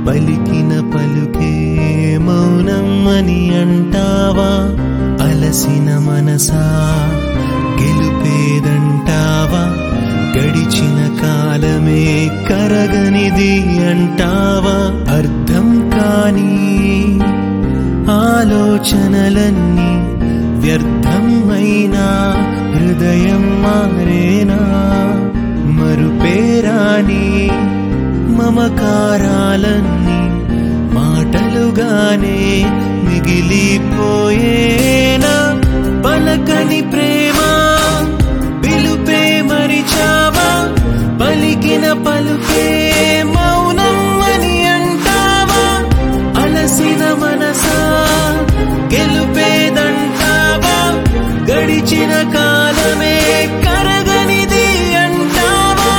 పలికిన పలుకే మౌనం అని అంటావా అలసిన మనసా గెలుపేదంటావా గడిచిన కాలమే కరగనిది అంటావా అర్థం కాని ఆలోచనలన్నీ వ్యర్థమైనా హృదయం మారేనా మరుపేరాని మమకారాలన్నీ మాటలుగానే మిగిలిపోయేనా పలకని ప్రేమ పిలుపే మరిచావా పలికిన పలుకే మౌనం అని అంటావా అలసిన మనసా గెలుపేదంటావా గడిచిన కాలమే కరగనిది అంటావా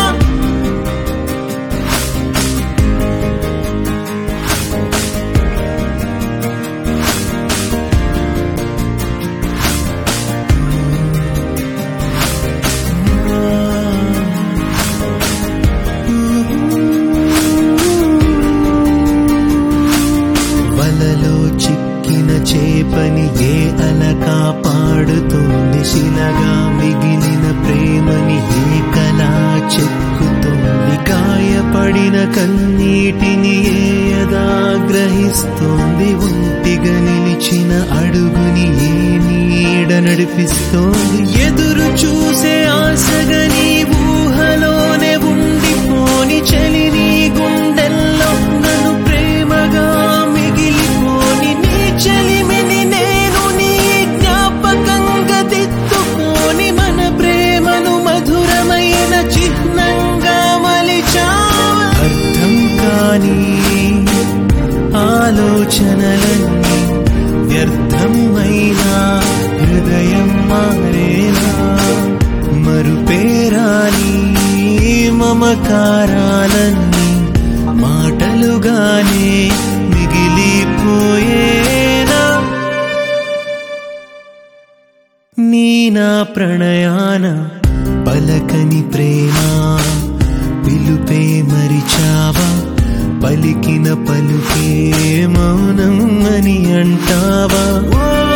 వలలో చిక్కిన చేపని ఏ అలకా పాడుతుంది శిలగా మిగిలిన ప్రేమని ఏ కళా చెక్కుతుంది గాయపడిన కన్నీటిని ఏ యదా గ్రహిస్తోంది ఒంటిగా నిలిచిన అడుగుని ఏ నీడ నడిపిస్తోంది ఎదురు చూసే ఆశగా నీ ఊహలోనే ఉండిపోని చలి నీ గుండెల్లో నన్ను ప్రేమగా మిగిలిపోని నీ చలిమిని నేను నీ జ్ఞాపకంగా దిద్దుకోని మన ప్రేమను మధురమైన చిహ్నంగా మలిచావా అర్థం కాని ఆలోచనలన్నీ వ్యర్థమైనా హృదయం మారేనా మరుపేరాని మమకారాలన్నీ మాటలుగానే మిగిలిపోయేనా నీ నా ప్రణయాన పలకని ప్రేమ పిలుపే మరిచావా పలికిన పలుకే మౌనం అని అంటావా ఓ